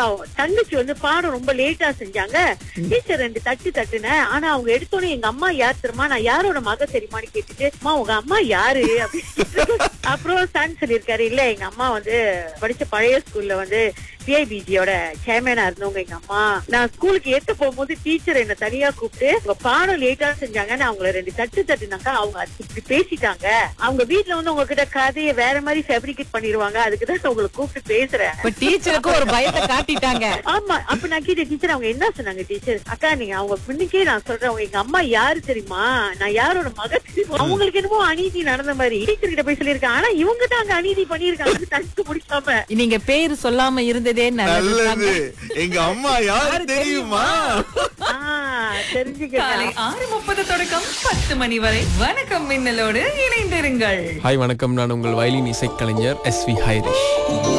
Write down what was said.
அவ- தங்கச்சி வந்து பாடம் ரொம்ப லேட்டா செஞ்சாங்க டீச்சர் ரெண்டு தட்டு தட்டுனேன் ஆனா அவங்க எடுத்தோன்னே எங்க அம்மா யார் தெரியுமா நான் யாரோட மக தெரியுமான்னு கேட்டுட்டு அம்மா உங்க அம்மா யாரு அப்படின்னு அப்புறம் சான் சொல்லியிருக்காரு இல்ல எங்க அம்மா வந்து படிச்ச பழைய ஸ்கூல்ல வந்து பிஐபிஜியோட சேர்மேனா இருந்தவங்க எங்க அம்மா நான் ஸ்கூலுக்கு ஏத்த போகும்போது டீச்சர் என்ன தனியா கூப்பிட்டு உங்க பாடம் லேட்டா செஞ்சாங்கன்னு அவங்கள ரெண்டு தட்டு தட்டுனாக்கா அவங்க அது இப்படி பேசிட்டாங்க அவங்க வீட்ல வந்து உங்ககிட்ட கதையை வேற மாதிரி ஃபேப்ரிகேட் பண்ணிருவாங்க அதுக்கு தான் உங்களை கூப்பிட்டு பேசுறேன் இப்ப டீச்சருக்கு ஒரு பயத்தை காட்டிட்டாங்க ஆமா அப்ப நான் கேட்ட டீச்சர் அவங்க என்ன சொன்னாங்க டீச்சர் அக்கா நீங்க அவங்க முன்னுக்கே நான் சொல்றேன் அவங்க எங்க அம்மா யாரு தெரியுமா நான் யாரோட மக தெரியுமா அவங்களுக்கு என்னமோ அநீதி நடந்த மாதிரி டீச்சர் கிட்ட போய் சொல்லியிருக்கேன் ஆனா இவங்க தான் அங்க அநீதி பண்ணிருக்காங்க தடுத்து முடிக்காம நீங்க பேரு சொல்லாம இருந்ததே நல்லது நல்லது எங்க அம்மா யாரு தெரியுமா ஆஹ் தெரிஞ்சுக்க காலை ஆறு முப்பது தொடக்கம் பத்து மணி வரை வணக்கம் மின்னலோடு இணைந்திருங்கள் ஹாய் வணக்கம் நான் உங்கள் வயலின் இசைக்கலைஞர் எஸ் வி ஹைரிஷ்